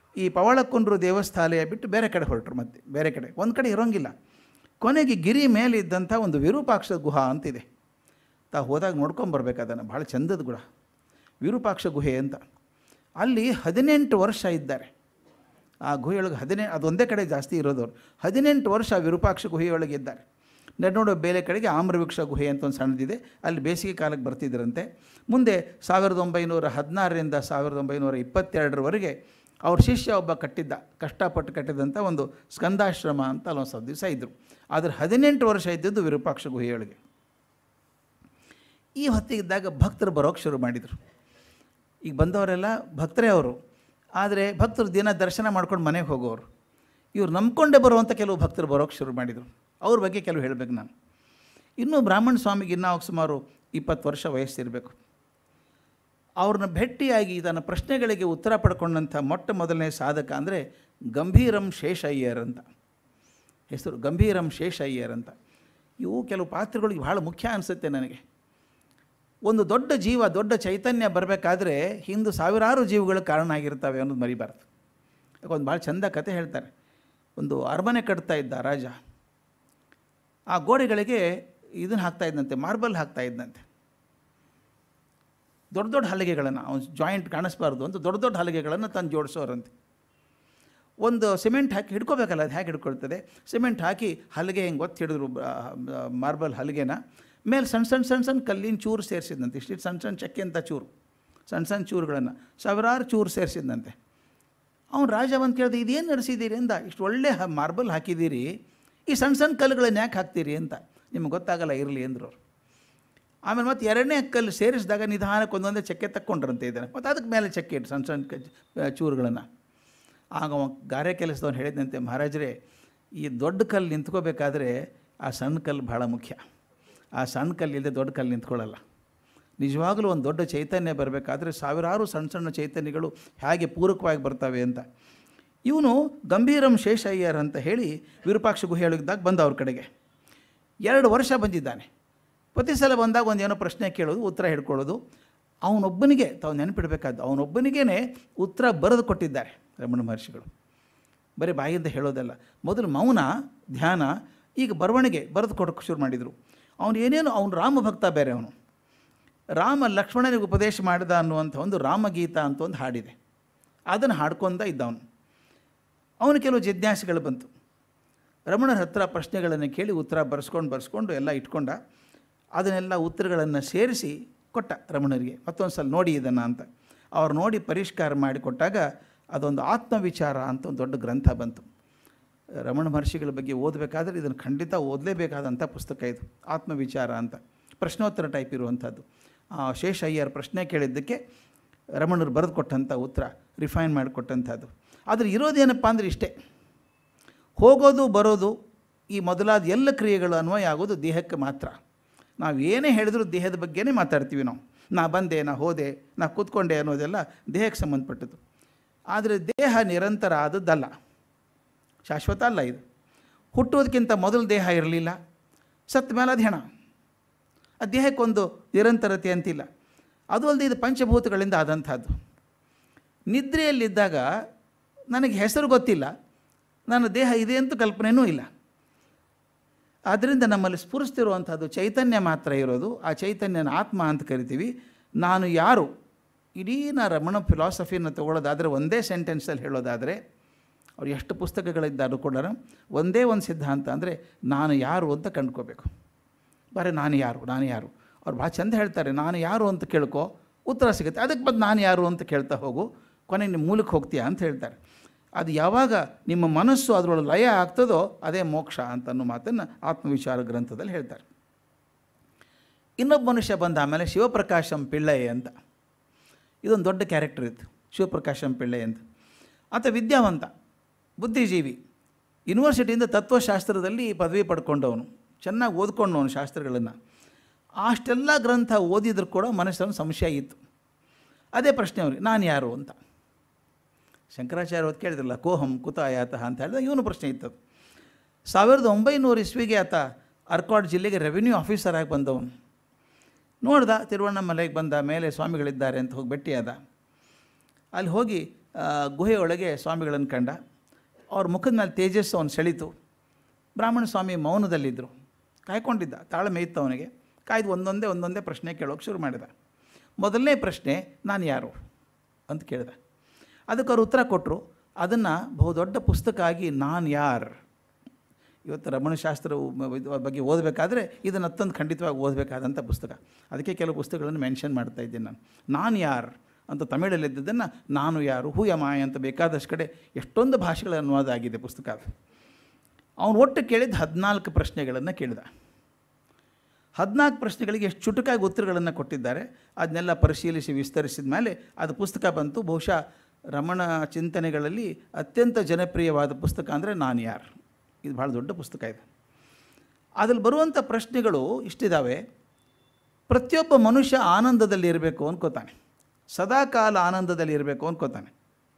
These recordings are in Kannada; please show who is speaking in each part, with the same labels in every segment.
Speaker 1: ಈ ಪವಾಳಕುಂಡ್ರು ದೇವಸ್ಥಾಲಯ ಬಿಟ್ಟು ಬೇರೆ ಕಡೆ ಹೊರಟರು ಮತ್ತೆ ಬೇರೆ ಕಡೆ ಒಂದು ಕಡೆ ಇರೋಂಗಿಲ್ಲ ಕೊನೆಗೆ ಗಿರಿ ಮೇಲೆ ಇದ್ದಂಥ ಒಂದು ವಿರೂಪಾಕ್ಷ ಗುಹಾ ಅಂತಿದೆ ತಾ ಹೋದಾಗ ನೋಡ್ಕೊಂಬರ್ಬೇಕು ಅದನ್ನು ಭಾಳ ಚಂದದ ಗುಣ ವಿರೂಪಾಕ್ಷ ಗುಹೆ ಅಂತ ಅಲ್ಲಿ ಹದಿನೆಂಟು ವರ್ಷ ಇದ್ದಾರೆ ಆ ಗುಹೆಯೊಳಗೆ ಹದಿನೆಂಟು ಅದೊಂದೇ ಕಡೆ ಜಾಸ್ತಿ ಇರೋದವ್ರು ಹದಿನೆಂಟು ವರ್ಷ ವಿರೂಪಾಕ್ಷ ಗುಹೆಯೊಳಗೆ ಇದ್ದಾರೆ ನೋಡೋ ಬೇರೆ ಕಡೆಗೆ ಆಮ್ರವೃಕ್ಷ ಗುಹೆ ಅಂತ ಒಂದು ಸಣ್ಣದಿದೆ ಅಲ್ಲಿ ಬೇಸಿಗೆ ಕಾಲಕ್ಕೆ ಬರ್ತಿದ್ರಂತೆ ಮುಂದೆ ಸಾವಿರದ ಒಂಬೈನೂರ ಹದಿನಾರರಿಂದ ಸಾವಿರದ ಒಂಬೈನೂರ ಇಪ್ಪತ್ತೆರಡರವರೆಗೆ ಅವ್ರ ಶಿಷ್ಯ ಒಬ್ಬ ಕಟ್ಟಿದ್ದ ಕಷ್ಟಪಟ್ಟು ಕಟ್ಟಿದಂಥ ಒಂದು ಸ್ಕಂದಾಶ್ರಮ ಅಂತ ಅಲ್ಲೊಂದು ಸ್ವಲ್ಪ ದಿವಸ ಇದ್ದರು ಆದರೆ ಹದಿನೆಂಟು ವರ್ಷ ಇದ್ದಿದ್ದು ವಿರೂಪಾಕ್ಷ ಗುಹೆಯೊಳಗೆ ಈ ಹೊತ್ತಿಗಿದ್ದಾಗ ಭಕ್ತರು ಬರೋಕ್ಕೆ ಶುರು ಮಾಡಿದರು ಈಗ ಬಂದವರೆಲ್ಲ ಭಕ್ತರೇ ಅವರು ಆದರೆ ಭಕ್ತರು ದಿನ ದರ್ಶನ ಮಾಡ್ಕೊಂಡು ಮನೆಗೆ ಹೋಗೋರು ಇವ್ರು ನಂಬ್ಕೊಂಡೇ ಬರುವಂಥ ಕೆಲವು ಭಕ್ತರು ಬರೋಕ್ಕೆ ಶುರು ಮಾಡಿದರು ಅವ್ರ ಬಗ್ಗೆ ಕೆಲವು ಹೇಳಬೇಕು ನಾನು ಇನ್ನೂ ಬ್ರಾಹ್ಮಣ ಸ್ವಾಮಿಗೆ ಇನ್ನೂ ಅವಾಗ ಸುಮಾರು ಇಪ್ಪತ್ತು ವರ್ಷ ವಯಸ್ಸಿರಬೇಕು ಅವ್ರನ್ನ ಭೇಟಿಯಾಗಿ ತನ್ನ ಪ್ರಶ್ನೆಗಳಿಗೆ ಉತ್ತರ ಪಡ್ಕೊಂಡಂಥ ಮೊಟ್ಟ ಮೊದಲನೇ ಸಾಧಕ ಅಂದರೆ ಗಂಭೀರಂ ಶೇಷಯ್ಯರ್ ಅಂತ ಹೆಸರು ಗಂಭೀರಂ ಶೇಷಯ್ಯರ್ ಅಂತ ಇವು ಕೆಲವು ಪಾತ್ರಗಳಿಗೆ ಭಾಳ ಮುಖ್ಯ ಅನಿಸುತ್ತೆ ನನಗೆ ಒಂದು ದೊಡ್ಡ ಜೀವ ದೊಡ್ಡ ಚೈತನ್ಯ ಬರಬೇಕಾದ್ರೆ ಹಿಂದೆ ಸಾವಿರಾರು ಜೀವಗಳು ಕಾರಣ ಆಗಿರ್ತವೆ ಅನ್ನೋದು ಮರಿಬಾರ್ದು ಒಂದು ಭಾಳ ಚಂದ ಕತೆ ಹೇಳ್ತಾರೆ ಒಂದು ಅರಮನೆ ಕಟ್ತಾ ಇದ್ದ ರಾಜ ಆ ಗೋಡೆಗಳಿಗೆ ಇದನ್ನು ಹಾಕ್ತಾ ಇದ್ದಂತೆ ಮಾರ್ಬಲ್ ಹಾಕ್ತಾ ಇದ್ದಂತೆ ದೊಡ್ಡ ದೊಡ್ಡ ಹಲಗೆಗಳನ್ನು ಅವನು ಜಾಯಿಂಟ್ ಕಾಣಿಸ್ಬಾರ್ದು ಅಂತ ದೊಡ್ಡ ದೊಡ್ಡ ಹಲಗೆಗಳನ್ನು ತಂದು ಜೋಡಿಸೋರಂತೆ ಒಂದು ಸಿಮೆಂಟ್ ಹಾಕಿ ಹಿಡ್ಕೋಬೇಕಲ್ಲ ಅದು ಹೇಗೆ ಹಿಡ್ಕೊಳ್ತದೆ ಸಿಮೆಂಟ್ ಹಾಕಿ ಹಲಗೆ ಹಿಂಗೆ ಒತ್ತಿ ಹಿಡಿದ್ರು ಮಾರ್ಬಲ್ ಹಲಗೆನ ಮೇಲೆ ಸಣ್ಣ ಸಣ್ಣ ಸಣ್ಣ ಸಣ್ಣ ಕಲ್ಲಿನ ಚೂರು ಸೇರಿಸಿದಂತೆ ಇಷ್ಟಿಷ್ಟು ಸಣ್ಣ ಸಣ್ಣ ಚಕ್ಕೆ ಅಂತ ಚೂರು ಸಣ್ಣ ಸಣ್ಣ ಚೂರುಗಳನ್ನು ಸಾವಿರಾರು ಚೂರು ಸೇರಿಸಿದಂತೆ ಅವ್ನು ರಾಜ ಬಂದು ಕೇಳಿದೆ ಇದೇನು ನಡೆಸಿದ್ದೀರಿ ಅಂದ ಇಷ್ಟು ಒಳ್ಳೆ ಮಾರ್ಬಲ್ ಹಾಕಿದ್ದೀರಿ ಈ ಸಣ್ಣ ಸಣ್ಣ ಕಲ್ಲುಗಳನ್ನ ಯಾಕೆ ಹಾಕ್ತೀರಿ ಅಂತ ನಿಮ್ಗೆ ಗೊತ್ತಾಗಲ್ಲ ಇರಲಿ ಅಂದರು ಅವ್ರು ಆಮೇಲೆ ಮತ್ತೆ ಎರಡನೇ ಕಲ್ಲು ಸೇರಿಸಿದಾಗ ನಿಧಾನಕ್ಕೆ ಒಂದೊಂದೇ ಚಕ್ಕೆ ತಕ್ಕೊಂಡ್ರಂತೆ ಇದ್ದಾನೆ ಮತ್ತು ಅದಕ್ಕೆ ಮೇಲೆ ಚಕ್ಕೆ ಇಟ್ಟು ಸಣ್ಣ ಸಣ್ಣ ಕ ಚೂರುಗಳನ್ನು ಆಗ ಅವ ಗಾರೆ ಕೆಲಸದವನು ಹೇಳಿದಂತೆ ಮಹಾರಾಜರೇ ಈ ದೊಡ್ಡ ಕಲ್ಲು ನಿಂತ್ಕೋಬೇಕಾದ್ರೆ ಆ ಸಣ್ಣ ಕಲ್ಲು ಭಾಳ ಮುಖ್ಯ ಆ ಸಣ್ಣ ಕಲ್ಲು ಇಲ್ಲದೆ ದೊಡ್ಡ ಕಲ್ಲು ನಿಂತ್ಕೊಳ್ಳಲ್ಲ ನಿಜವಾಗಲೂ ಒಂದು ದೊಡ್ಡ ಚೈತನ್ಯ ಬರಬೇಕಾದ್ರೆ ಸಾವಿರಾರು ಸಣ್ಣ ಸಣ್ಣ ಚೈತನ್ಯಗಳು ಹೇಗೆ ಪೂರಕವಾಗಿ ಬರ್ತವೆ ಅಂತ ಇವನು ಗಂಭೀರಂ ಶೇಷಯ್ಯರ್ ಅಂತ ಹೇಳಿ ವಿರೂಪಾಕ್ಷ ಗುಹೆಯೊಳಗಿದ್ದಾಗ ಬಂದ ಅವ್ರ ಕಡೆಗೆ ಎರಡು ವರ್ಷ ಬಂದಿದ್ದಾನೆ ಪ್ರತಿ ಸಲ ಬಂದಾಗ ಒಂದು ಏನೋ ಪ್ರಶ್ನೆ ಕೇಳೋದು ಉತ್ತರ ಹಿಡ್ಕೊಳ್ಳೋದು ಅವನೊಬ್ಬನಿಗೆ ತಾವು ನೆನಪಿಡಬೇಕಾದ್ದು ಅವನೊಬ್ಬನಿಗೇ ಉತ್ತರ ಬರೆದು ಕೊಟ್ಟಿದ್ದಾರೆ ರಮಣ ಮಹರ್ಷಿಗಳು ಬರೀ ಬಾಯಿಂದ ಹೇಳೋದಲ್ಲ ಮೊದಲು ಮೌನ ಧ್ಯಾನ ಈಗ ಬರವಣಿಗೆ ಬರೆದು ಕೊಡೋಕ್ಕೆ ಶುರು ಮಾಡಿದರು ಅವನು ಏನೇನು ಅವನು ರಾಮ ಭಕ್ತ ಬೇರೆ ಅವನು ರಾಮ ಲಕ್ಷ್ಮಣನಿಗೆ ಉಪದೇಶ ಮಾಡಿದ ಅನ್ನುವಂಥ ಒಂದು ರಾಮಗೀತ ಅಂತ ಒಂದು ಹಾಡಿದೆ ಅದನ್ನು ಹಾಡ್ಕೊಂಡ ಇದ್ದ ಅವನು ಅವನು ಕೆಲವು ಜಿಜ್ಞಾಸೆಗಳು ಬಂತು ರಮಣರ ಹತ್ರ ಪ್ರಶ್ನೆಗಳನ್ನು ಕೇಳಿ ಉತ್ತರ ಬರೆಸ್ಕೊಂಡು ಬರೆಸ್ಕೊಂಡು ಎಲ್ಲ ಇಟ್ಕೊಂಡ ಅದನ್ನೆಲ್ಲ ಉತ್ತರಗಳನ್ನು ಸೇರಿಸಿ ಕೊಟ್ಟ ರಮಣರಿಗೆ ಮತ್ತೊಂದು ಸಲ ನೋಡಿ ಇದನ್ನು ಅಂತ ಅವ್ರು ನೋಡಿ ಪರಿಷ್ಕಾರ ಮಾಡಿ ಕೊಟ್ಟಾಗ ಅದೊಂದು ಆತ್ಮವಿಚಾರ ಅಂತ ಒಂದು ದೊಡ್ಡ ಗ್ರಂಥ ಬಂತು ರಮಣ ಮಹರ್ಷಿಗಳ ಬಗ್ಗೆ ಓದಬೇಕಾದ್ರೆ ಇದನ್ನು ಖಂಡಿತ ಓದಲೇಬೇಕಾದಂಥ ಪುಸ್ತಕ ಇದು ಆತ್ಮವಿಚಾರ ಅಂತ ಪ್ರಶ್ನೋತ್ತರ ಟೈಪ್ ಇರುವಂಥದ್ದು ಆ ಶೇಷ ಅಯ್ಯರ್ ಪ್ರಶ್ನೆ ಕೇಳಿದ್ದಕ್ಕೆ ರಮಣರು ಬರೆದು ಕೊಟ್ಟಂಥ ಉತ್ತರ ರಿಫೈನ್ ಮಾಡಿಕೊಟ್ಟಂಥದ್ದು ಆದರೆ ಇರೋದೇನಪ್ಪ ಅಂದರೆ ಇಷ್ಟೇ ಹೋಗೋದು ಬರೋದು ಈ ಮೊದಲಾದ ಎಲ್ಲ ಕ್ರಿಯೆಗಳು ಅನ್ವಯ ಆಗೋದು ದೇಹಕ್ಕೆ ಮಾತ್ರ ನಾವು ಏನೇ ಹೇಳಿದ್ರು ದೇಹದ ಬಗ್ಗೆನೇ ಮಾತಾಡ್ತೀವಿ ನಾವು ನಾ ಬಂದೆ ನಾ ಹೋದೆ ನಾ ಕೂತ್ಕೊಂಡೆ ಅನ್ನೋದೆಲ್ಲ ದೇಹಕ್ಕೆ ಸಂಬಂಧಪಟ್ಟದ್ದು ಆದರೆ ದೇಹ ನಿರಂತರ ಆದದ್ದಲ್ಲ ಶಾಶ್ವತ ಅಲ್ಲ ಇದು ಹುಟ್ಟೋದಕ್ಕಿಂತ ಮೊದಲು ದೇಹ ಇರಲಿಲ್ಲ ಸತ್ತ ಮೇಲೆ ಅದು ಹೆಣ ಆ ದೇಹಕ್ಕೊಂದು ನಿರಂತರತೆ ಅಂತಿಲ್ಲ ಅದು ಅಲ್ಲದೆ ಇದು ಪಂಚಭೂತಗಳಿಂದ ಆದಂಥದ್ದು ನಿದ್ರೆಯಲ್ಲಿದ್ದಾಗ ನನಗೆ ಹೆಸರು ಗೊತ್ತಿಲ್ಲ ನನ್ನ ದೇಹ ಇದೆ ಅಂತ ಕಲ್ಪನೆಯೂ ಇಲ್ಲ ಆದ್ದರಿಂದ ನಮ್ಮಲ್ಲಿ ಸ್ಫುರಿಸ್ತಿರುವಂಥದ್ದು ಚೈತನ್ಯ ಮಾತ್ರ ಇರೋದು ಆ ಚೈತನ್ಯನ ಆತ್ಮ ಅಂತ ಕರಿತೀವಿ ನಾನು ಯಾರು ಇಡೀ ನಾ ರಮಣ ಫಿಲಾಸಫಿನ ತಗೊಳ್ಳೋದಾದರೆ ಒಂದೇ ಸೆಂಟೆನ್ಸಲ್ಲಿ ಹೇಳೋದಾದರೆ ಅವ್ರು ಎಷ್ಟು ಪುಸ್ತಕಗಳಿದ್ದಾರು ಕೂಡ ಒಂದೇ ಒಂದು ಸಿದ್ಧಾಂತ ಅಂದರೆ ನಾನು ಯಾರು ಅಂತ ಕಂಡ್ಕೋಬೇಕು ಬರೀ ನಾನು ಯಾರು ನಾನು ಯಾರು ಅವ್ರು ಭಾಳ ಚಂದ ಹೇಳ್ತಾರೆ ನಾನು ಯಾರು ಅಂತ ಕೇಳ್ಕೊ ಉತ್ತರ ಸಿಗುತ್ತೆ ಅದಕ್ಕೆ ಬಂದು ನಾನು ಯಾರು ಅಂತ ಕೇಳ್ತಾ ಹೋಗು ಕೊನೆ ನಿಮ್ಮ ಮೂಲಕ್ಕೆ ಹೋಗ್ತೀಯಾ ಅಂತ ಹೇಳ್ತಾರೆ ಅದು ಯಾವಾಗ ನಿಮ್ಮ ಮನಸ್ಸು ಅದರೊಳಗೆ ಲಯ ಆಗ್ತದೋ ಅದೇ ಮೋಕ್ಷ ಅಂತ ಅನ್ನೋ ಮಾತನ್ನು ಆತ್ಮವಿಚಾರ ಗ್ರಂಥದಲ್ಲಿ ಹೇಳ್ತಾರೆ ಇನ್ನೊಬ್ಬ ಮನುಷ್ಯ ಬಂದ ಆಮೇಲೆ ಶಿವಪ್ರಕಾಶಂ ಪಿಳ್ಳೈ ಅಂತ ಇದೊಂದು ದೊಡ್ಡ ಕ್ಯಾರೆಕ್ಟರ್ ಇತ್ತು ಶಿವಪ್ರಕಾಶಂ ಪಿಳ್ಳೈ ಅಂತ ಆತ ವಿದ್ಯಾವಂತ ಬುದ್ಧಿಜೀವಿ ಯೂನಿವರ್ಸಿಟಿಯಿಂದ ತತ್ವಶಾಸ್ತ್ರದಲ್ಲಿ ಪದವಿ ಪಡ್ಕೊಂಡವನು ಚೆನ್ನಾಗಿ ಓದ್ಕೊಂಡವನು ಶಾಸ್ತ್ರಗಳನ್ನು ಅಷ್ಟೆಲ್ಲ ಗ್ರಂಥ ಓದಿದ್ರು ಕೂಡ ಮನಸ್ಸನ್ನು ಸಂಶಯ ಇತ್ತು ಅದೇ ಪ್ರಶ್ನೆ ಅವ್ರಿಗೆ ನಾನು ಯಾರು ಅಂತ ಶಂಕರಾಚಾರ್ಯ ಹೊತ್ತು ಕೇಳಿದ್ರಲ್ಲ ಕೋಹಂ ಕುತ ಆಯಾತಃ ಅಂತ ಹೇಳಿದಾಗ ಇವನು ಪ್ರಶ್ನೆ ಇತ್ತದು ಸಾವಿರದ ಒಂಬೈನೂರು ಇಸ್ವಿಗೆ ಆತ ಅರ್ಕಾಡ್ ಜಿಲ್ಲೆಗೆ ರೆವಿನ್ಯೂ ಆಫೀಸರ್ ಆಗಿ ಬಂದವನು ನೋಡ್ದ ತಿರುವಣ್ಣಮಲೆಗೆ ಬಂದ ಮೇಲೆ ಸ್ವಾಮಿಗಳಿದ್ದಾರೆ ಅಂತ ಹೋಗಿ ಭೇಟಿಯಾದ ಅಲ್ಲಿ ಹೋಗಿ ಆ, ಗುಹೆಯೊಳಗೆ ಸ್ವಾಮಿಗಳನ್ನು ಕಂಡ ಅವ್ರ ಮುಖದ ಮೇಲೆ ತೇಜಸ್ಸು ಅವನು ಸೆಳೀತು ಬ್ರಾಹ್ಮಣ ಸ್ವಾಮಿ ಮೌನದಲ್ಲಿದ್ದರು ಕಾಯ್ಕೊಂಡಿದ್ದ ತಾಳ್ಮೆ ಇತ್ತು ಅವನಿಗೆ ಕಾಯ್ದು ಒಂದೊಂದೇ ಒಂದೊಂದೇ ಪ್ರಶ್ನೆ ಕೇಳೋಕೆ ಶುರು ಮಾಡಿದ ಮೊದಲನೇ ಪ್ರಶ್ನೆ ನಾನು ಯಾರು ಅಂತ ಕೇಳಿದ ಅದಕ್ಕೆ ಅವ್ರು ಉತ್ತರ ಕೊಟ್ಟರು ಅದನ್ನು ಬಹುದೊಡ್ಡ ಪುಸ್ತಕ ಆಗಿ ನಾನು ಯಾರು ಇವತ್ತು ರಮಣಶಾಸ್ತ್ರ ಬಗ್ಗೆ ಓದಬೇಕಾದ್ರೆ ಇದನ್ನು ಅತ್ತೊಂದು ಖಂಡಿತವಾಗಿ ಓದಬೇಕಾದಂಥ ಪುಸ್ತಕ ಅದಕ್ಕೆ ಕೆಲವು ಪುಸ್ತಕಗಳನ್ನು ಮೆನ್ಷನ್ ಮಾಡ್ತಾ ಇದ್ದೀನಿ ನಾನು ನಾನು ಯಾರು ಅಂತ ತಮಿಳಲ್ಲಿದ್ದದನ್ನು ನಾನು ಯಾರು ಹೂ ಯಮಾಯ ಅಂತ ಬೇಕಾದಷ್ಟು ಕಡೆ ಎಷ್ಟೊಂದು ಭಾಷೆಗಳ ಅನುವಾದ ಆಗಿದೆ ಪುಸ್ತಕ ಅದು ಅವನು ಒಟ್ಟು ಕೇಳಿದ ಹದಿನಾಲ್ಕು ಪ್ರಶ್ನೆಗಳನ್ನು ಕೇಳಿದ ಹದಿನಾಲ್ಕು ಪ್ರಶ್ನೆಗಳಿಗೆ ಎಷ್ಟು ಚುಟುಕಾಗಿ ಉತ್ತರಗಳನ್ನು ಕೊಟ್ಟಿದ್ದಾರೆ ಅದನ್ನೆಲ್ಲ ಪರಿಶೀಲಿಸಿ ವಿಸ್ತರಿಸಿದ ಮೇಲೆ ಅದು ಪುಸ್ತಕ ಬಂತು ಬಹುಶಃ ರಮಣ ಚಿಂತನೆಗಳಲ್ಲಿ ಅತ್ಯಂತ ಜನಪ್ರಿಯವಾದ ಪುಸ್ತಕ ಅಂದರೆ ನಾನು ಯಾರು ಇದು ಭಾಳ ದೊಡ್ಡ ಪುಸ್ತಕ ಇದು ಅದ್ರಲ್ಲಿ ಬರುವಂಥ ಪ್ರಶ್ನೆಗಳು ಇಷ್ಟಿದ್ದಾವೆ ಪ್ರತಿಯೊಬ್ಬ ಮನುಷ್ಯ ಆನಂದದಲ್ಲಿ ಇರಬೇಕು ಅನ್ಕೋತಾನೆ ಸದಾಕಾಲ ಆನಂದದಲ್ಲಿ ಇರಬೇಕು ಅನ್ಕೋತಾನೆ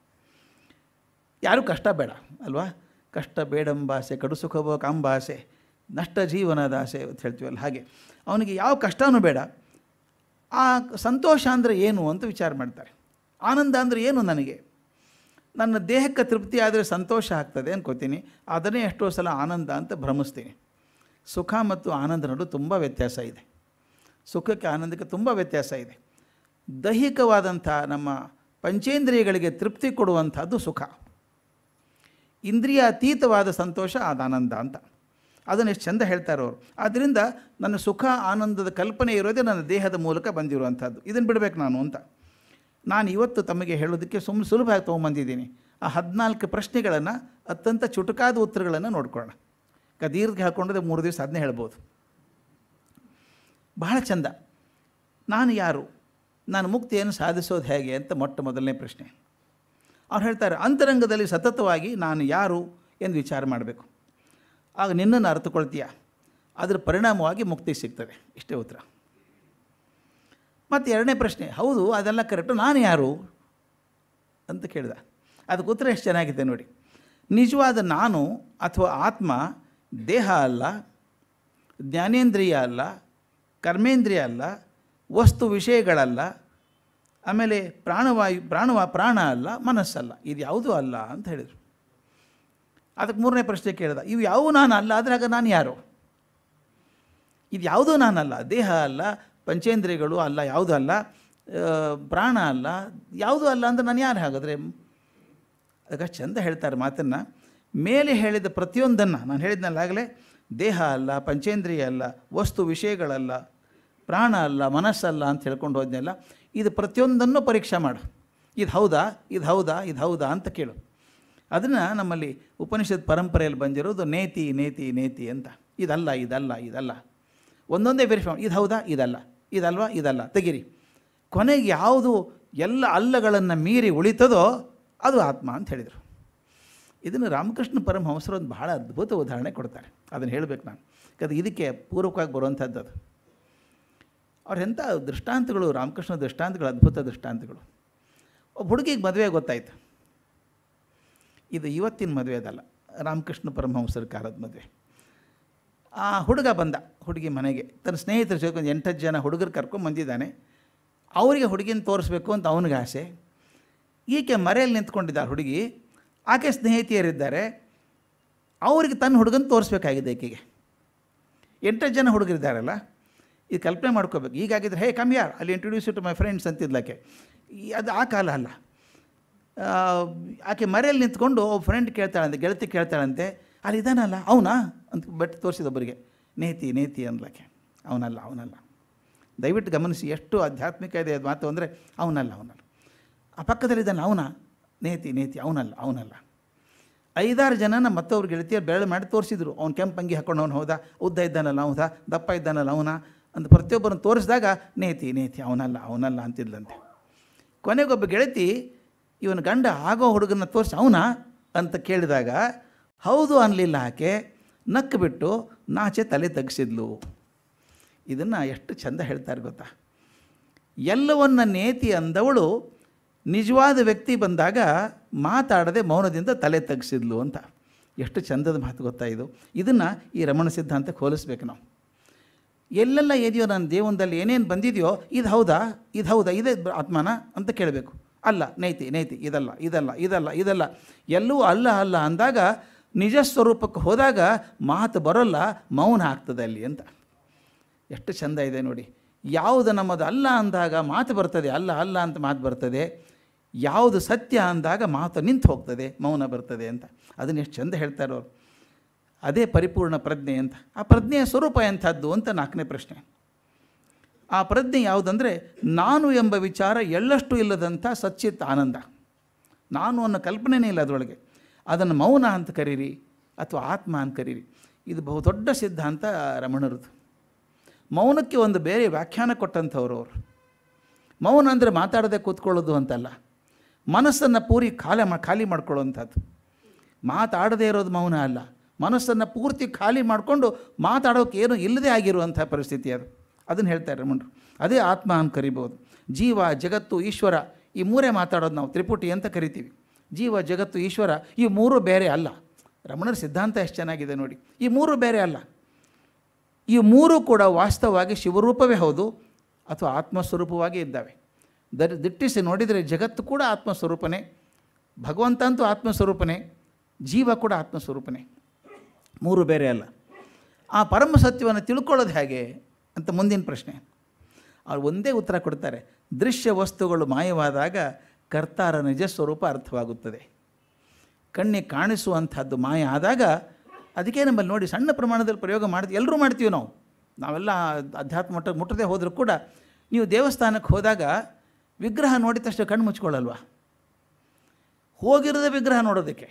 Speaker 1: ಯಾರೂ ಕಷ್ಟ ಬೇಡ ಅಲ್ವಾ ಕಷ್ಟ ಬೇಡಂಬಾಸೆ ಕಡು ಸುಖಭೋ ಕಾಂಬಾಸೆ ನಷ್ಟ ಜೀವನದ ಆಸೆ ಅಂತ ಹೇಳ್ತೀವಲ್ಲ ಹಾಗೆ ಅವನಿಗೆ ಯಾವ ಕಷ್ಟವೂ ಬೇಡ ಆ ಸಂತೋಷ ಅಂದರೆ ಏನು ಅಂತ ವಿಚಾರ ಮಾಡ್ತಾರೆ ಆನಂದ ಅಂದರೆ ಏನು ನನಗೆ ನನ್ನ ದೇಹಕ್ಕೆ ತೃಪ್ತಿ ಆದರೆ ಸಂತೋಷ ಆಗ್ತದೆ ಅನ್ಕೋತೀನಿ ಅದನ್ನೇ ಎಷ್ಟೋ ಸಲ ಆನಂದ ಅಂತ ಭ್ರಮಿಸ್ತೀನಿ ಸುಖ ಮತ್ತು ಆನಂದ ನಡು ತುಂಬ ವ್ಯತ್ಯಾಸ ಇದೆ ಸುಖಕ್ಕೆ ಆನಂದಕ್ಕೆ ತುಂಬ ವ್ಯತ್ಯಾಸ ಇದೆ ದೈಹಿಕವಾದಂಥ ನಮ್ಮ ಪಂಚೇಂದ್ರಿಯಗಳಿಗೆ ತೃಪ್ತಿ ಕೊಡುವಂಥದ್ದು ಸುಖ ಇಂದ್ರಿಯ ಅತೀತವಾದ ಸಂತೋಷ ಅದು ಆನಂದ ಅಂತ ಅದನ್ನು ಎಷ್ಟು ಚಂದ ಹೇಳ್ತಾರೆ ಅವರು ಆದ್ದರಿಂದ ನನ್ನ ಸುಖ ಆನಂದದ ಕಲ್ಪನೆ ಇರೋದೇ ನನ್ನ ದೇಹದ ಮೂಲಕ ಬಂದಿರುವಂಥದ್ದು ಇದನ್ನು ಬಿಡಬೇಕು ನಾನು ಅಂತ ನಾನು ಇವತ್ತು ತಮಗೆ ಹೇಳೋದಕ್ಕೆ ಸುಮ್ಮನೆ ಸುಲಭವಾಗಿ ತೊಗೊಂಬಂದಿದ್ದೀನಿ ಆ ಹದಿನಾಲ್ಕು ಪ್ರಶ್ನೆಗಳನ್ನು ಅತ್ಯಂತ ಚುಟುಕಾದ ಉತ್ತರಗಳನ್ನು ನೋಡ್ಕೊಳ್ಳೋಣ ಕ ದೀರ್ಘ ಹಾಕ್ಕೊಂಡ್ರೆ ಮೂರು ದಿವಸ ಅದನ್ನೇ ಹೇಳ್ಬೋದು ಬಹಳ ಚಂದ ನಾನು ಯಾರು ನಾನು ಮುಕ್ತಿಯನ್ನು ಸಾಧಿಸೋದು ಹೇಗೆ ಅಂತ ಮೊಟ್ಟ ಮೊದಲನೇ ಪ್ರಶ್ನೆ ಅವ್ರು ಹೇಳ್ತಾರೆ ಅಂತರಂಗದಲ್ಲಿ ಸತತವಾಗಿ ನಾನು ಯಾರು ಎಂದು ವಿಚಾರ ಮಾಡಬೇಕು ಆಗ ನಿನ್ನನ್ನು ಅರ್ಥಕೊಳ್ತೀಯ ಅದರ ಪರಿಣಾಮವಾಗಿ ಮುಕ್ತಿ ಸಿಗ್ತದೆ ಇಷ್ಟೇ ಉತ್ತರ ಮತ್ತು ಎರಡನೇ ಪ್ರಶ್ನೆ ಹೌದು ಅದೆಲ್ಲ ಕರೆಕ್ಟು ನಾನು ಯಾರು ಅಂತ ಕೇಳಿದ ಅದಕ್ಕೆ ಉತ್ತರ ಎಷ್ಟು ಚೆನ್ನಾಗಿದೆ ನೋಡಿ ನಿಜವಾದ ನಾನು ಅಥವಾ ಆತ್ಮ ದೇಹ ಅಲ್ಲ ಜ್ಞಾನೇಂದ್ರಿಯ ಅಲ್ಲ ಕರ್ಮೇಂದ್ರಿಯ ಅಲ್ಲ ವಸ್ತು ವಿಷಯಗಳಲ್ಲ ಆಮೇಲೆ ಪ್ರಾಣವಾಯು ಪ್ರಾಣವ ಪ್ರಾಣ ಅಲ್ಲ ಮನಸ್ಸಲ್ಲ ಇದು ಯಾವುದೂ ಅಲ್ಲ ಅಂತ ಹೇಳಿದರು ಅದಕ್ಕೆ ಮೂರನೇ ಪ್ರಶ್ನೆ ಕೇಳಿದ ಇವು ಯಾವುವು ನಾನು ಅಲ್ಲ ಆದರೆ ಆಗ ನಾನು ಯಾರು ಇದು ಯಾವುದೂ ನಾನಲ್ಲ ದೇಹ ಅಲ್ಲ ಪಂಚೇಂದ್ರಿಯಗಳು ಅಲ್ಲ ಯಾವುದೂ ಅಲ್ಲ ಆ, ಪ್ರಾಣ ಅಲ್ಲ ಯಾವುದೂ ಅಲ್ಲ ಅಂದರೆ ನಾನು ಯಾರು ಹಾಗಾದರೆ ಅದಕ್ಕೆ ಚಂದ ಹೇಳ್ತಾರೆ ಮಾತನ್ನು ಮೇಲೆ ಹೇಳಿದ ಪ್ರತಿಯೊಂದನ್ನು ನಾನು ಹೇಳಿದ್ನಲ್ಲ ಆಗಲೇ ದೇಹ ಅಲ್ಲ ಪಂಚೇಂದ್ರಿಯ ಅಲ್ಲ ವಸ್ತು ವಿಷಯಗಳಲ್ಲ ಪ್ರಾಣ ಅಲ್ಲ ಮನಸ್ಸಲ್ಲ ಅಂತ ಹೇಳ್ಕೊಂಡು ಹೋದ್ನೆಲ್ಲ ಇದು ಪ್ರತಿಯೊಂದನ್ನು ಪರೀಕ್ಷೆ ಮಾಡು ಇದು ಹೌದಾ ಇದು ಹೌದಾ ಇದು ಹೌದಾ ಅಂತ ಕೇಳು ಅದನ್ನು ನಮ್ಮಲ್ಲಿ ಉಪನಿಷತ್ ಪರಂಪರೆಯಲ್ಲಿ ಬಂದಿರೋದು ನೇತಿ ನೇತಿ ನೇತಿ ಅಂತ ಇದಲ್ಲ ಇದಲ್ಲ ಇದಲ್ಲ ಒಂದೊಂದೇ ವೆರಿಫೈ ಇದು ಹೌದಾ ಇದಲ್ಲ ಇದಲ್ವಾ ಇದಲ್ಲ ತೆಗಿರಿ ಕೊನೆಗೆ ಯಾವುದು ಎಲ್ಲ ಅಲ್ಲಗಳನ್ನು ಮೀರಿ ಉಳಿತದೋ ಅದು ಆತ್ಮ ಅಂತ ಹೇಳಿದರು ಇದನ್ನು ರಾಮಕೃಷ್ಣ ಪರಮಹಂಸರು ಒಂದು ಬಹಳ ಅದ್ಭುತ ಉದಾಹರಣೆ ಕೊಡ್ತಾರೆ ಅದನ್ನು ಹೇಳಬೇಕು ನಾನು ಯಾಕಂದರೆ ಇದಕ್ಕೆ ಪೂರಕವಾಗಿ ಬರುವಂಥದ್ದು ಅದು ಅವ್ರ ಎಂಥ ದೃಷ್ಟಾಂತಗಳು ರಾಮಕೃಷ್ಣ ದೃಷ್ಟಾಂತಗಳು ಅದ್ಭುತ ದೃಷ್ಟಾಂತಗಳು ಒಬ್ಬ ಹುಡುಗಿಗೆ ಮದುವೆ ಗೊತ್ತಾಯ್ತು ಇದು ಇವತ್ತಿನ ಮದುವೆ ಅದಲ್ಲ ರಾಮಕೃಷ್ಣ ಪರಮಹಂಸರ ಕಾಲದ ಮದುವೆ ಆ ಹುಡುಗ ಬಂದ ಹುಡುಗಿ ಮನೆಗೆ ತನ್ನ ಸ್ನೇಹಿತರ ಜೊತೆ ಒಂದು ಎಂಟತ್ತು ಜನ ಹುಡುಗರು ಕರ್ಕೊಂಡು ಬಂದಿದ್ದಾನೆ ಅವರಿಗೆ ಹುಡುಗಿನ ತೋರಿಸ್ಬೇಕು ಅಂತ ಅವನಿಗೆ ಆಸೆ ಈಕೆ ಮರೆಯಲ್ಲಿ ನಿಂತ್ಕೊಂಡಿದ್ದಾರೆ ಹುಡುಗಿ ಆಕೆ ಸ್ನೇಹಿತಿಯರಿದ್ದಾರೆ ಅವರಿಗೆ ತನ್ನ ಹುಡುಗನ ತೋರಿಸ್ಬೇಕಾಗಿದೆ ಈಕೆಗೆ ಎಂಟತ್ತು ಜನ ಹುಡುಗರಿದ್ದಾರಲ್ಲ ಇದು ಕಲ್ಪನೆ ಮಾಡ್ಕೋಬೇಕು ಈಗಾಗಿದ್ರೆ ಹೇ ಕಮ್ ಯಾರ್ ಅಲ್ಲಿ ಇಂಟ್ರೊಡ್ಯೂಸ್ ಟು ಮೈ ಫ್ರೆಂಡ್ಸ್ ಅಂತಿದ್ಲಕ್ಕೆ ಈ- ಅದು ಆ ಕಾಲ ಅಲ್ಲ ಆ, ಆಕೆ ಮರೆಯಲ್ಲಿ ನಿಂತ್ಕೊಂಡು ಒಬ್ಬ ಫ್ರೆಂಡ್ ಕೇಳ್ತಾಳಂತೆ ಗೆಳತಿ ಕೇಳ್ತಾಳಂತೆ ಅಲ್ಲಿ ಇದಾನಲ್ಲ ಅವನಾ ಅಂತ ಬಟ್ ತೋರಿಸಿದೊಬ್ಬರಿಗೆ ನೇತಿ ನೇತಿ ಅನ್ಲಕ್ಕೆ ಅವನಲ್ಲ ಅವನಲ್ಲ ದಯವಿಟ್ಟು ಗಮನಿಸಿ ಎಷ್ಟು ಆಧ್ಯಾತ್ಮಿಕ ಇದೆ ಅದು ಮಾತು ಅಂದರೆ ಅವನಲ್ಲ ಅವನಲ್ಲ ಆ ಪಕ್ಕದಲ್ಲಿದ್ದಾನೆ ಅವನ ನೇತಿ ನೇತಿ ಅವನಲ್ಲ ಅವನಲ್ಲ ಐದಾರು ಜನನ ಮತ್ತವ್ರ ಗೆಳತಿಯರು ಬೆರಳು ಮಾಡಿ ತೋರಿಸಿದ್ರು ಅವ್ನು ಕೆಂಪು ಅಂಗಿ ಹಾಕೊಂಡು ಅವನು ಹೌದಾ ಉದ್ದ ಇದ್ದಾನಲ್ಲ ಅವನಾ ದಪ್ಪ ಇದ್ದಾನಲ್ಲ ಅವನ ಅಂತ ಪ್ರತಿಯೊಬ್ಬರನ್ನು ತೋರಿಸಿದಾಗ ನೇತಿ ನೇತಿ ಅವನಲ್ಲ ಅವನಲ್ಲ ಅಂತಿದ್ಲಂತೆ ಕೊನೆಗೊಬ್ಬ ಗೆಳತಿ ಇವನ ಗಂಡ ಆಗೋ ಹುಡುಗನ ತೋರಿಸಿ ಅವನಾ ಅಂತ ಕೇಳಿದಾಗ ಹೌದು ಅನ್ನಲಿಲ್ಲ ಆಕೆ ನಕ್ಕು ಬಿಟ್ಟು ನಾಚೆ ತಲೆ ತಗ್ಸಿದ್ಲು ಇದನ್ನು ಎಷ್ಟು ಚಂದ ಹೇಳ್ತಾರೆ ಗೊತ್ತಾ ಎಲ್ಲವನ್ನ ನೇತಿ ಅಂದವಳು ನಿಜವಾದ ವ್ಯಕ್ತಿ ಬಂದಾಗ ಮಾತಾಡದೆ ಮೌನದಿಂದ ತಲೆ ತಗ್ಸಿದ್ಲು ಅಂತ ಎಷ್ಟು ಚಂದದ ಮಾತು ಗೊತ್ತಾ ಇದು ಇದನ್ನು ಈ ರಮಣ ಸಿದ್ಧಾಂತಕ್ಕೆ ಹೋಲಿಸ್ಬೇಕು ನಾವು ಎಲ್ಲೆಲ್ಲ ಇದೆಯೋ ನನ್ನ ದೇವನದಲ್ಲಿ ಏನೇನು ಬಂದಿದೆಯೋ ಇದು ಹೌದಾ ಇದು ಹೌದಾ ಇದೇ ಆತ್ಮನ ಅಂತ ಕೇಳಬೇಕು ಅಲ್ಲ ನೈತಿ ನೈತಿ ಇದಲ್ಲ ಇದಲ್ಲ ಇದಲ್ಲ ಇದಲ್ಲ ಎಲ್ಲವೂ ಅಲ್ಲ ಅಲ್ಲ ಅಂದಾಗ ನಿಜ ಸ್ವರೂಪಕ್ಕೆ ಹೋದಾಗ ಮಾತು ಬರೋಲ್ಲ ಮೌನ ಆಗ್ತದೆ ಅಲ್ಲಿ ಅಂತ ಎಷ್ಟು ಚೆಂದ ಇದೆ ನೋಡಿ ಯಾವುದು ನಮ್ಮದು ಅಲ್ಲ ಅಂದಾಗ ಮಾತು ಬರ್ತದೆ ಅಲ್ಲ ಅಲ್ಲ ಅಂತ ಮಾತು ಬರ್ತದೆ ಯಾವುದು ಸತ್ಯ ಅಂದಾಗ ಮಾತು ನಿಂತು ಹೋಗ್ತದೆ ಮೌನ ಬರ್ತದೆ ಅಂತ ಅದನ್ನು ಎಷ್ಟು ಚೆಂದ ಹೇಳ್ತಾರೆ ಅವರು ಅದೇ ಪರಿಪೂರ್ಣ ಪ್ರಜ್ಞೆ ಅಂತ ಆ ಪ್ರಜ್ಞೆಯ ಸ್ವರೂಪ ಎಂಥದ್ದು ಅಂತ ನಾಲ್ಕನೇ ಪ್ರಶ್ನೆ ಆ ಪ್ರಜ್ಞೆ ಯಾವುದಂದರೆ ನಾನು ಎಂಬ ವಿಚಾರ ಎಳ್ಳಷ್ಟು ಇಲ್ಲದಂಥ ಸಚ್ಚಿತ್ ಆನಂದ ನಾನು ಅನ್ನೋ ಕಲ್ಪನೆನೇ ಇಲ್ಲ ಅದರೊಳಗೆ ಅದನ್ನು ಮೌನ ಅಂತ ಕರೀರಿ ಅಥವಾ ಆತ್ಮ ಅಂತ ಕರೀರಿ ಇದು ಬಹುದೊಡ್ಡ ಸಿದ್ಧಾಂತ ರಮಣರದು ಮೌನಕ್ಕೆ ಒಂದು ಬೇರೆ ವ್ಯಾಖ್ಯಾನ ಕೊಟ್ಟಂಥವ್ರು ಅವರು ಮೌನ ಅಂದರೆ ಮಾತಾಡದೆ ಕೂತ್ಕೊಳ್ಳೋದು ಅಂತಲ್ಲ ಮನಸ್ಸನ್ನು ಪೂರಿ ಖಾಲಿ ಮಾ ಖಾಲಿ ಮಾಡ್ಕೊಳ್ಳೋವಂಥದ್ದು ಮಾತಾಡದೇ ಇರೋದು ಮೌನ ಅಲ್ಲ ಮನಸ್ಸನ್ನು ಪೂರ್ತಿ ಖಾಲಿ ಮಾಡಿಕೊಂಡು ಮಾತಾಡೋಕೆ ಏನೂ ಇಲ್ಲದೆ ಆಗಿರುವಂಥ ಪರಿಸ್ಥಿತಿ ಅದು ಅದನ್ನು ಹೇಳ್ತಾರೆ ರಮಣರು ಅದೇ ಆತ್ಮ ಅಂತ ಕರಿಬೋದು ಜೀವ ಜಗತ್ತು ಈಶ್ವರ ಈ ಮೂರೇ ಮಾತಾಡೋದು ನಾವು ತ್ರಿಪುಟಿ ಅಂತ ಕರಿತೀವಿ ಜೀವ ಜಗತ್ತು ಈಶ್ವರ ಈ ಮೂರು ಬೇರೆ ಅಲ್ಲ ರಮಣರ ಸಿದ್ಧಾಂತ ಎಷ್ಟು ಚೆನ್ನಾಗಿದೆ ನೋಡಿ ಈ ಮೂರು ಬೇರೆ ಅಲ್ಲ ಈ ಮೂರು ಕೂಡ ವಾಸ್ತವವಾಗಿ ಶಿವರೂಪವೇ ಹೌದು ಅಥವಾ ಆತ್ಮಸ್ವರೂಪವಾಗಿ ಇದ್ದಾವೆ ದರಿ ದಿಟ್ಟಿಸಿ ನೋಡಿದರೆ ಜಗತ್ತು ಕೂಡ ಆತ್ಮಸ್ವರೂಪನೇ ಭಗವಂತ ಅಂತೂ ಆತ್ಮಸ್ವರೂಪನೇ ಜೀವ ಕೂಡ ಆತ್ಮಸ್ವರೂಪನೇ ಮೂರು ಬೇರೆ ಅಲ್ಲ ಆ ಪರಮ ಸತ್ಯವನ್ನು ತಿಳ್ಕೊಳ್ಳೋದು ಹೇಗೆ ಅಂತ ಮುಂದಿನ ಪ್ರಶ್ನೆ ಅವ್ರು ಒಂದೇ ಉತ್ತರ ಕೊಡ್ತಾರೆ ದೃಶ್ಯ ವಸ್ತುಗಳು ಮಾಯವಾದಾಗ ಕರ್ತಾರ ನಿಜ ಸ್ವರೂಪ ಅರ್ಥವಾಗುತ್ತದೆ ಕಣ್ಣಿಗೆ ಕಾಣಿಸುವಂಥದ್ದು ಮಾಯ ಆದಾಗ ಅದಕ್ಕೆ ನಮ್ಮಲ್ಲಿ ನೋಡಿ ಸಣ್ಣ ಪ್ರಮಾಣದಲ್ಲಿ ಪ್ರಯೋಗ ಮಾಡ್ತೀವಿ ಎಲ್ಲರೂ ಮಾಡ್ತೀವಿ ನಾವು ನಾವೆಲ್ಲ ಅಧ್ಯಾತ್ಮ ಮಟ್ಟ ಮುಟ್ಟದೆ ಹೋದರೂ ಕೂಡ ನೀವು ದೇವಸ್ಥಾನಕ್ಕೆ ಹೋದಾಗ ವಿಗ್ರಹ ನೋಡಿದ ತಕ್ಷಣ ಕಣ್ಣು ಮುಚ್ಕೊಳ್ಳಲ್ವಾ ಹೋಗಿರೋದೇ ವಿಗ್ರಹ ನೋಡೋದಕ್ಕೆ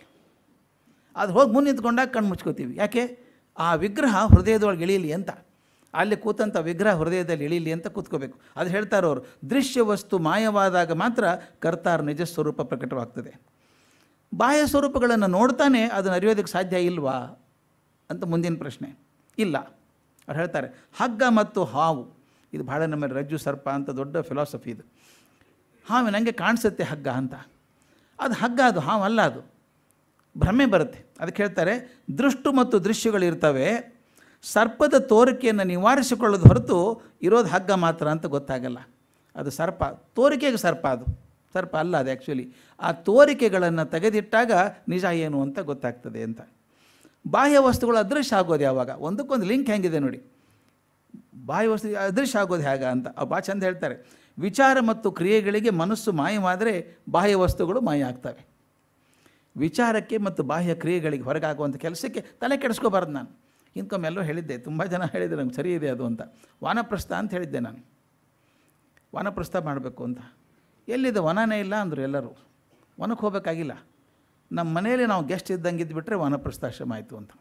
Speaker 1: ಅದು ಹೋಗಿ ಮುಂದೆ ನಿಂತ್ಕೊಂಡಾಗ ಕಣ್ಣು ಮುಚ್ಕೋತೀವಿ ಯಾಕೆ ಆ ವಿಗ್ರಹ ಹೃದಯದೊಳಗೆ ಇಳೀಲಿ ಅಂತ ಅಲ್ಲಿ ಕೂತಂಥ ವಿಗ್ರಹ ಹೃದಯದಲ್ಲಿ ಇಳೀಲಿ ಅಂತ ಕೂತ್ಕೋಬೇಕು ಅದು ಹೇಳ್ತಾರೆ ಅವರು ದೃಶ್ಯ ವಸ್ತು ಮಾಯವಾದಾಗ ಮಾತ್ರ ಕರ್ತಾರ ನಿಜ ಸ್ವರೂಪ ಪ್ರಕಟವಾಗ್ತದೆ ಬಾಹ್ಯ ಸ್ವರೂಪಗಳನ್ನು ನೋಡ್ತಾನೆ ಅದನ್ನು ಅರಿಯೋದಕ್ಕೆ ಸಾಧ್ಯ ಇಲ್ವಾ ಅಂತ ಮುಂದಿನ ಪ್ರಶ್ನೆ ಇಲ್ಲ ಅವ್ರು ಹೇಳ್ತಾರೆ ಹಗ್ಗ ಮತ್ತು ಹಾವು ಇದು ಭಾಳ ನಮ್ಮಲ್ಲಿ ರಜ್ಜು ಸರ್ಪ ಅಂತ ದೊಡ್ಡ ಫಿಲಾಸಫಿ ಇದು ಹಾವು ನನಗೆ ಕಾಣಿಸುತ್ತೆ ಹಗ್ಗ ಅಂತ ಅದು ಹಗ್ಗ ಅದು ಹಾವು ಅಲ್ಲ ಅದು ಭ್ರಮೆ ಬರುತ್ತೆ ಅದಕ್ಕೆ ಹೇಳ್ತಾರೆ ದೃಷ್ಟು ಮತ್ತು ದೃಶ್ಯಗಳಿರ್ತವೆ ಸರ್ಪದ ತೋರಿಕೆಯನ್ನು ನಿವಾರಿಸಿಕೊಳ್ಳೋದು ಹೊರತು ಇರೋದು ಹಗ್ಗ ಮಾತ್ರ ಅಂತ ಗೊತ್ತಾಗಲ್ಲ ಅದು ಸರ್ಪ ತೋರಿಕೆಗೆ ಸರ್ಪ ಅದು ಸರ್ಪ ಅಲ್ಲ ಅದು ಆ್ಯಕ್ಚುಲಿ ಆ ತೋರಿಕೆಗಳನ್ನು ತೆಗೆದಿಟ್ಟಾಗ ನಿಜ ಏನು ಅಂತ ಗೊತ್ತಾಗ್ತದೆ ಅಂತ ಬಾಹ್ಯ ವಸ್ತುಗಳು ಅದೃಶ್ಯ ಆಗೋದು ಯಾವಾಗ ಒಂದಕ್ಕೊಂದು ಲಿಂಕ್ ಹೆಂಗಿದೆ ನೋಡಿ ಬಾಹ್ಯ ವಸ್ತು ಅದೃಶ್ಯ ಆಗೋದು ಹೇಗ ಅಂತ ಅವ್ರು ಭಾಳ ಚಂದ ಹೇಳ್ತಾರೆ ವಿಚಾರ ಮತ್ತು ಕ್ರಿಯೆಗಳಿಗೆ ಮನಸ್ಸು ಮಾಯವಾದರೆ ಬಾಹ್ಯ ವಸ್ತುಗಳು ಮಾಯ ಆಗ್ತವೆ ವಿಚಾರಕ್ಕೆ ಮತ್ತು ಬಾಹ್ಯ ಕ್ರಿಯೆಗಳಿಗೆ ಹೊರಗಾಗುವಂಥ ಕೆಲಸಕ್ಕೆ ತಲೆ ಕೆಡಿಸ್ಕೋಬಾರ್ದು ನಾನು ಇಂಕೊಮ್ಮೆಲ್ಲೋ ಹೇಳಿದ್ದೆ ತುಂಬ ಜನ ಹೇಳಿದ್ರು ನಂಗೆ ಸರಿ ಇದೆ ಅದು ಅಂತ ವಾನಪ್ರಸ್ಥ ಅಂತ ಹೇಳಿದ್ದೆ ನಾನು ವಾನಪ್ರಸ್ಥ ಮಾಡಬೇಕು ಅಂತ ಎಲ್ಲಿದೆ ವನನೇ ಇಲ್ಲ ಅಂದರು ಎಲ್ಲರೂ ವನಕ್ಕೆ ಹೋಗಬೇಕಾಗಿಲ್ಲ ನಮ್ಮ ಮನೆಯಲ್ಲಿ ನಾವು ಗೆಸ್ಟ್ ಇದ್ದಂಗೆ ಇದ್ದುಬಿಟ್ರೆ ವಾನಪ್ರಸ್ಥಾಶ್ರಮ ಆಯಿತು ಅಂತ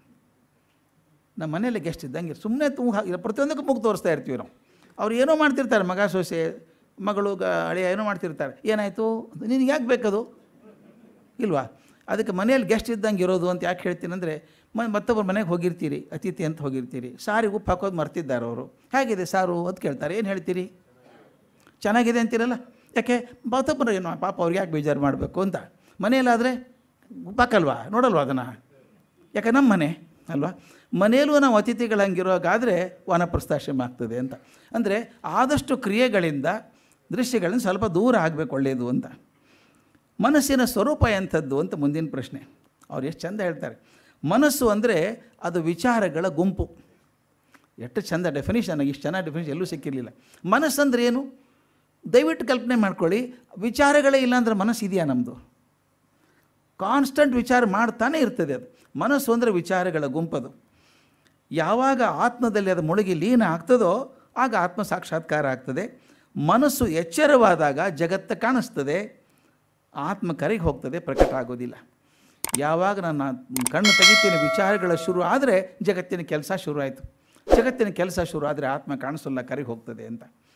Speaker 1: ನಮ್ಮ ಮನೇಲಿ ಗೆಸ್ಟ್ ಇದ್ದಂಗೆ ಸುಮ್ಮನೆ ತೂ ಪ್ರತಿಯೊಂದಕ್ಕೂ ಮುಗ್ ತೋರಿಸ್ತಾ ಇರ್ತೀವಿ ನಾವು ಅವ್ರು ಏನೋ ಮಾಡ್ತಿರ್ತಾರೆ ಮಗ ಸೊಸೆ ಮಗಳು ಗ ಅಳಿಯ ಏನೋ ಮಾಡ್ತಿರ್ತಾರೆ ಏನಾಯಿತು ನಿನಗೆ ಯಾಕೆ ಬೇಕದು ಇಲ್ವಾ ಅದಕ್ಕೆ ಮನೆಯಲ್ಲಿ ಗೆಸ್ಟ್ ಇದ್ದಂಗೆ ಇರೋದು ಅಂತ ಯಾಕೆ ಹೇಳ್ತೀನಿ ಅಂದರೆ ಮ ಮತ್ತೊಬ್ಬರು ಮನೆಗೆ ಹೋಗಿರ್ತೀರಿ ಅತಿಥಿ ಅಂತ ಹೋಗಿರ್ತೀರಿ ಸಾರಿಗೆ ಉಪ್ಪು ಹಾಕೋದು ಮರ್ತಿದ್ದಾರೆ ಅವರು ಹೇಗಿದೆ ಸಾರು ಅಂತ ಕೇಳ್ತಾರೆ ಏನು ಹೇಳ್ತೀರಿ ಚೆನ್ನಾಗಿದೆ ಅಂತೀರಲ್ಲ ಯಾಕೆ ಮತ್ತೊಬ್ಬರು ಏನು ಪಾಪ ಅವ್ರಿಗೆ ಯಾಕೆ ಬೇಜಾರು ಮಾಡಬೇಕು ಅಂತ ಮನೆಯಲ್ಲಾದರೆ ಉಪ್ಪಾಕಲ್ವಾ ನೋಡಲ್ವಾ ಅದನ್ನು ಯಾಕೆ ನಮ್ಮ ಮನೆ ಅಲ್ವಾ ಮನೆಯಲ್ಲೂ ನಾವು ಅತಿಥಿಗಳಂಗಿರೋಗಾದರೆ ವನಪ್ರಸ್ಥಾಶ್ರಮ ಆಗ್ತದೆ ಅಂತ ಅಂದರೆ ಆದಷ್ಟು ಕ್ರಿಯೆಗಳಿಂದ ದೃಶ್ಯಗಳಿಂದ ಸ್ವಲ್ಪ ದೂರ ಆಗಬೇಕು ಒಳ್ಳೆಯದು ಅಂತ ಮನಸ್ಸಿನ ಸ್ವರೂಪ ಎಂಥದ್ದು ಅಂತ ಮುಂದಿನ ಪ್ರಶ್ನೆ ಅವ್ರು ಎಷ್ಟು ಚಂದ ಹೇಳ್ತಾರೆ ಮನಸ್ಸು ಅಂದರೆ ಅದು ವಿಚಾರಗಳ ಗುಂಪು ಎಷ್ಟು ಚಂದ ಡೆಫಿನೇಷನ್ ನನಗೆ ಇಷ್ಟು ಚೆನ್ನಾಗಿ ಡೆಫಿನೇಷನ್ ಎಲ್ಲೂ ಸಿಕ್ಕಿರಲಿಲ್ಲ ಮನಸ್ಸಂದ್ರೆ ಏನು ದಯವಿಟ್ಟು ಕಲ್ಪನೆ ಮಾಡ್ಕೊಳ್ಳಿ ವಿಚಾರಗಳೇ ಇಲ್ಲ ಅಂದ್ರೆ ಮನಸ್ಸು ಇದೆಯಾ ನಮ್ಮದು ಕಾನ್ಸ್ಟಂಟ್ ವಿಚಾರ ಮಾಡ್ತಾನೆ ಇರ್ತದೆ ಅದು ಮನಸ್ಸು ಅಂದರೆ ವಿಚಾರಗಳ ಗುಂಪದು ಯಾವಾಗ ಆತ್ಮದಲ್ಲಿ ಅದು ಮುಳುಗಿ ಲೀನ ಆಗ್ತದೋ ಆಗ ಆತ್ಮ ಸಾಕ್ಷಾತ್ಕಾರ ಆಗ್ತದೆ ಮನಸ್ಸು ಎಚ್ಚರವಾದಾಗ ಜಗತ್ತು ಕಾಣಿಸ್ತದೆ ಆತ್ಮ ಕರೆಗೆ ಹೋಗ್ತದೆ ಪ್ರಕಟ ಆಗೋದಿಲ್ಲ ಯಾವಾಗ ನನ್ನ ಕಣ್ಣು ತೆಗಿತೀನಿ ವಿಚಾರಗಳ ಶುರು ಆದರೆ ಜಗತ್ತಿನ ಕೆಲಸ ಶುರು ಆಯಿತು ಜಗತ್ತಿನ ಕೆಲಸ ಶುರು ಆದರೆ ಆತ್ಮ ಕಾಣಿಸಲ್ಲ ಕರೆಗೆ ಹೋಗ್ತದೆ ಅಂತ